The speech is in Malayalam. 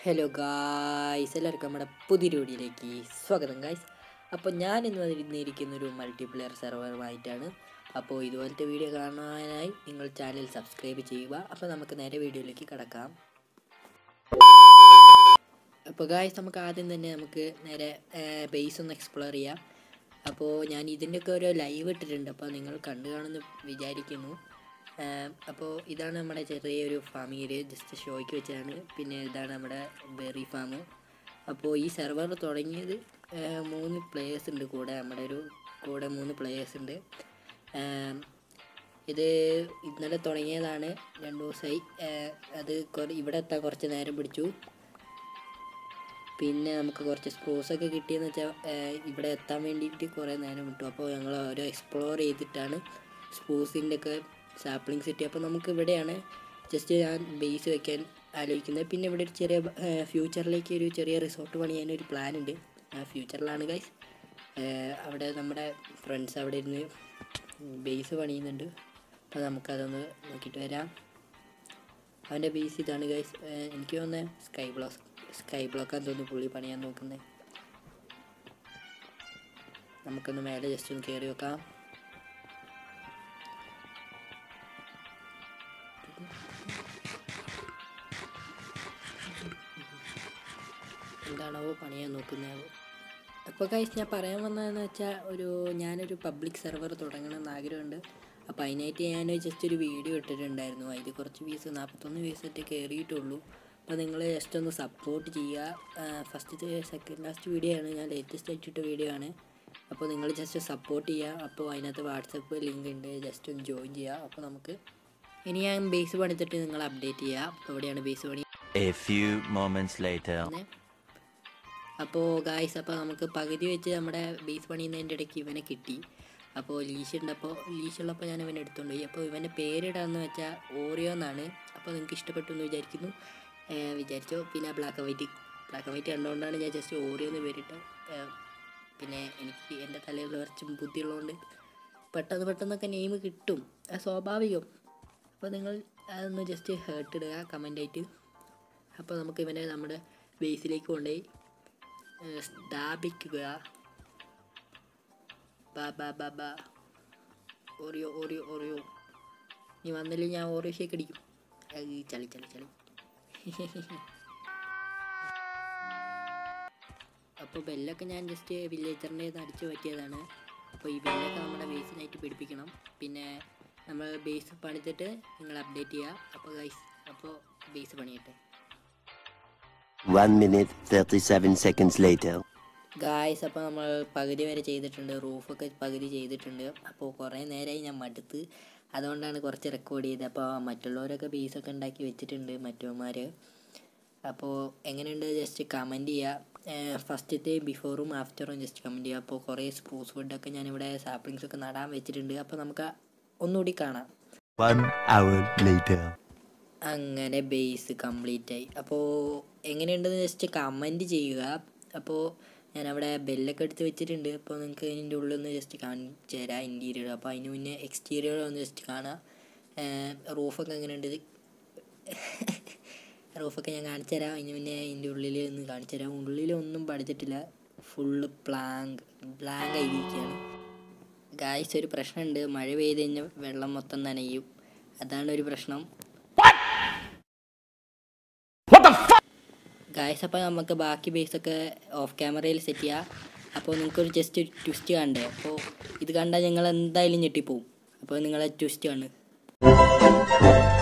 ഹലോ ഗായ്സ് എല്ലാവർക്കും നമ്മുടെ പുതിയൊരു വീഡിയോയിലേക്ക് സ്വാഗതം ഗായ്സ് അപ്പോൾ ഞാൻ ഇന്ന് വന്നിരിക്കുന്ന ഒരു മൾട്ടിപ്ലെയർ സെർവറുമായിട്ടാണ് അപ്പോൾ ഇതുപോലത്തെ വീഡിയോ കാണാനായി നിങ്ങൾ ചാനൽ സബ്സ്ക്രൈബ് ചെയ്യുക അപ്പോൾ നമുക്ക് നേരെ വീഡിയോയിലേക്ക് കിടക്കാം അപ്പോൾ ഗായ്സ് നമുക്ക് ആദ്യം തന്നെ നമുക്ക് നേരെ ബേസ് ഒന്ന് എക്സ്പ്ലോർ ചെയ്യാം അപ്പോൾ ഞാൻ ഇതിൻ്റെയൊക്കെ ഓരോ ലൈവ് ഇട്ടിട്ടുണ്ട് അപ്പോൾ നിങ്ങൾ കണ്ടു കാണുമെന്ന് വിചാരിക്കുന്നു അപ്പോൾ ഇതാണ് നമ്മുടെ ചെറിയൊരു ഫാമിങ്ങിൽ ജസ്റ്റ് ഷോയ്ക്ക് വെച്ചതാണ് പിന്നെ ഇതാണ് നമ്മുടെ ബെറി ഫാം അപ്പോൾ ഈ സെർവർ തുടങ്ങിയത് ഏർ മൂന്ന് പ്ലേയേഴ്സ് ഉണ്ട് കൂടെ നമ്മുടെ ഒരു കൂടെ മൂന്ന് പ്ലേയേഴ്സ് ഉണ്ട് ഏർ ഇത് ഇന്നലെ തുടങ്ങിയതാണ് രണ്ട് ദിവസമായി ഏർ അത് കുറ ഇവിടെ എത്താൻ കുറച്ച് നേരം പിടിച്ചു പിന്നെ നമുക്ക് കുറച്ച് സ്ക്രൂസൊക്കെ കിട്ടിയെന്ന് വെച്ചാൽ ഇവിടെ എത്താൻ വേണ്ടിയിട്ട് കുറേ നേരം വിട്ടു അപ്പോൾ ഞങ്ങൾ ഓരോ എക്സ്പ്ലോർ ചെയ്തിട്ടാണ് സ്പൂസിൻ്റെ ഒക്കെ സാപ്ലിങ്സ് കിട്ടി അപ്പോൾ നമുക്ക് ഇവിടെയാണ് ജസ്റ്റ് ഞാൻ ബേസ് വെക്കാൻ ആലോചിക്കുന്നത് പിന്നെ ഇവിടെ ഒരു ചെറിയ ഫ്യൂച്ചറിലേക്ക് ഒരു ചെറിയ റിസോർട്ട് പണിയാൻ ഒരു പ്ലാൻ ഉണ്ട് ഫ്യൂച്ചറിലാണ് ഗൈസ് അവിടെ നമ്മുടെ ഫ്രണ്ട്സ് അവിടെ ഇരുന്ന് ബേസ് പണിയുന്നുണ്ട് അപ്പോൾ നമുക്കതൊന്ന് നോക്കിയിട്ട് വരാം അവൻ്റെ ബേസ് ഇതാണ് ഗൈസ് എനിക്ക് തോന്നുന്നത് സ്കൈ ബ്ലോക്ക് സ്കൈ ബ്ലോക്കാന്ന് തോന്നുന്നു പുള്ളി പണിയാൻ നോക്കുന്നത് നമുക്കൊന്ന് മേലെ ജസ്റ്റ് ഒന്ന് കയറി വെക്കാം എന്താണോ പണിയാൻ നോക്കുന്നത് അപ്പോൾ കൈസ് ഞാൻ പറയാൻ വന്നതെന്ന് വെച്ചാൽ ഒരു ഞാനൊരു പബ്ലിക് സെർവർ തുടങ്ങണമെന്ന് ആഗ്രഹമുണ്ട് അപ്പോൾ അതിനായിട്ട് ഞാൻ ജസ്റ്റ് ഒരു വീഡിയോ ഇട്ടിട്ടുണ്ടായിരുന്നു അതിൽ കുറച്ച് വ്യൂസ് നാൽപ്പത്തൊന്ന് വ്യൂസ് ഒറ്റ കയറിയിട്ടുള്ളൂ അപ്പോൾ നിങ്ങൾ ജസ്റ്റ് ഒന്ന് സപ്പോർട്ട് ചെയ്യുക ഫസ്റ്റ് സെക്കൻഡ് ലാസ്റ്റ് വീഡിയോ ആണ് ഞാൻ ലേറ്റസ്റ്റ് ആയിട്ടിട്ട വീഡിയോ ആണ് അപ്പോൾ നിങ്ങൾ ജസ്റ്റ് സപ്പോർട്ട് ചെയ്യുക അപ്പോൾ അതിനകത്ത് വാട്സപ്പ് ലിങ്ക് ഉണ്ട് ജസ്റ്റ് ഒന്ന് ജോയിൻ ചെയ്യുക അപ്പോൾ നമുക്ക് ഇനി ഞാൻ ബേസ് പണിത്തിട്ട് നിങ്ങൾ അപ്ഡേറ്റ് ചെയ്യുക അപ്പോൾ എവിടെയാണ് ബേസ് പണി A few moments later. അപ്പോൾ ഗായ്സ് അപ്പോൾ നമുക്ക് പകുതി വെച്ച് നമ്മുടെ ബേസ് പണിയുന്നതിൻ്റെ ഇടയ്ക്ക് ഇവനെ കിട്ടി അപ്പോൾ ലീഷ് ഉണ്ടപ്പോൾ ലീഷ് ഉള്ളപ്പോൾ ഞാൻ ഇവനെ എടുത്തുകൊണ്ട് പോയി അപ്പോൾ ഇവൻ്റെ പേരിടാന്ന് വെച്ചാൽ ഓറിയോ എന്നാണ് അപ്പോൾ നിങ്ങൾക്ക് ഇഷ്ടപ്പെട്ടു എന്ന് വിചാരിക്കുന്നു ഏർ വിചാരിച്ചോ പിന്നെ black and white black and white കണ്ടുകൊണ്ടാണ് ഞാൻ ജസ്റ്റ് ഓറിയോ എന്ന് പേരിട്ട് പിന്നെ എനിക്ക് എൻ്റെ തലയിൽ കുറച്ച് ബുദ്ധിയുള്ളതുകൊണ്ട് പെട്ടെന്ന് പെട്ടെന്നൊക്കെ നെയിം കിട്ടും അത് സ്വാഭാവികം അപ്പോൾ നിങ്ങൾ അതൊന്ന് ജസ്റ്റ് ഹേർട്ട് ഇടുക കമൻ്റായിട്ട് അപ്പോൾ നമുക്ക് ഇവനെ നമ്മുടെ ബേസിലേക്ക് കൊണ്ടുപോയി ഏർ സ്ഥാപിക്കുക ബാ ബാ ബാ ബാ ഓറിയോ ഓറിയോ ഓറിയോ നീ വന്നില്ലെങ്കിൽ ഞാൻ ഓറിയോ ഷേക്ക് അടിക്കും അത് ചളി ചളി ചളി അപ്പോൾ ബെല്ലൊക്കെ ഞാൻ ജസ്റ്റ് വില്ലേജറിൻ്റെ അടിച്ചു പറ്റിയതാണ് അപ്പോൾ ഈ ബെല്ലൊക്കെ നമ്മുടെ ബേസിനായിട്ട് പിടിപ്പിക്കണം പിന്നെ നമ്മൾ ബേസ് പണിതിട്ട് നിങ്ങൾ അപ്ഡേറ്റ് ചെയ്യുക അപ്പോൾ ഗൈസ് അപ്പോൾ ബേസ് പണിയട്ടെ One minute, 37 seconds later. Guys അപ്പോൾ നമ്മൾ പകുതി വരെ ചെയ്തിട്ടുണ്ട് റൂഫൊക്കെ പകുതി ചെയ്തിട്ടുണ്ട് അപ്പോൾ കുറേ നേരമായി ഞാൻ മടുത്ത് അതുകൊണ്ടാണ് കുറച്ച് റെക്കോർഡ് ചെയ്തത് അപ്പോൾ മറ്റുള്ളവരൊക്കെ ബേസൊക്കെ ഉണ്ടാക്കി വെച്ചിട്ടുണ്ട് മറ്റവന്മാർ അപ്പോൾ എങ്ങനെയുണ്ട് ജസ്റ്റ് കമൻറ്റ് ചെയ്യുക ഫസ്റ്റത്തെ ബിഫോറും ആഫ്റ്ററും ജസ്റ്റ് കമൻറ്റ് ചെയ്യുക അപ്പോൾ കുറേ സ്പ്രൂസ് ഫുഡൊക്കെ ഞാനിവിടെ സാപ്ലിങ്സ് ഒക്കെ നടാൻ വെച്ചിട്ടുണ്ട് അപ്പോൾ നമുക്ക് ഒന്നുകൂടി കാണാം One hour later. അങ്ങനെ ബേസ് കംപ്ലീറ്റ് ആയി അപ്പോൾ എങ്ങനെയുണ്ടെന്ന് ജസ്റ്റ് കമൻറ്റ് ചെയ്യുക അപ്പോൾ ഞാൻ അവിടെ ബെല്ലൊക്കെ എടുത്ത് വെച്ചിട്ടുണ്ട് അപ്പോൾ നിങ്ങൾക്ക് അതിൻ്റെ ഉള്ളിൽ ഒന്ന് ജസ്റ്റ് കാണിച്ചു തരാം ഇൻറ്റീരിയർ അപ്പോൾ അതിന് മുന്നേ എക്സ്റ്റീരിയർ ഒന്ന് ജസ്റ്റ് കാണാം റൂഫൊക്കെ എങ്ങനെയുണ്ട് റൂഫൊക്കെ ഞാൻ കാണിച്ചു തരാം അതിന് മുന്നേ അതിൻ്റെ ഉള്ളിൽ ഒന്ന് കാണിച്ചു തരാം ഉള്ളിലൊന്നും പഠിച്ചിട്ടില്ല ഫുള്ള് ബ്ലാങ്ക് ബ്ലാങ്ക് ആയിരിക്കുകയാണ് ഗായ്സ് ഒരു പ്രശ്നമുണ്ട് മഴ പെയ്ത് കഴിഞ്ഞാൽ വെള്ളം മൊത്തം നനയും അതാണ് ഒരു പ്രശ്നം ഗായ്സ് അപ്പോൾ നമുക്ക് ബാക്കി ബേസൊക്കെ ഓഫ് ക്യാമറയിൽ സെറ്റ് ചെയ്യാം അപ്പോൾ നിങ്ങൾക്കൊരു ജസ്റ്റ് ട്വിസ്റ്റ് കണ്ടേ അപ്പോൾ ഇത് കണ്ടാൽ ഞങ്ങൾ എന്തായാലും ഞെട്ടിപ്പോവും അപ്പോൾ നിങ്ങളെ ട്വിസ്റ്റ് ആണ്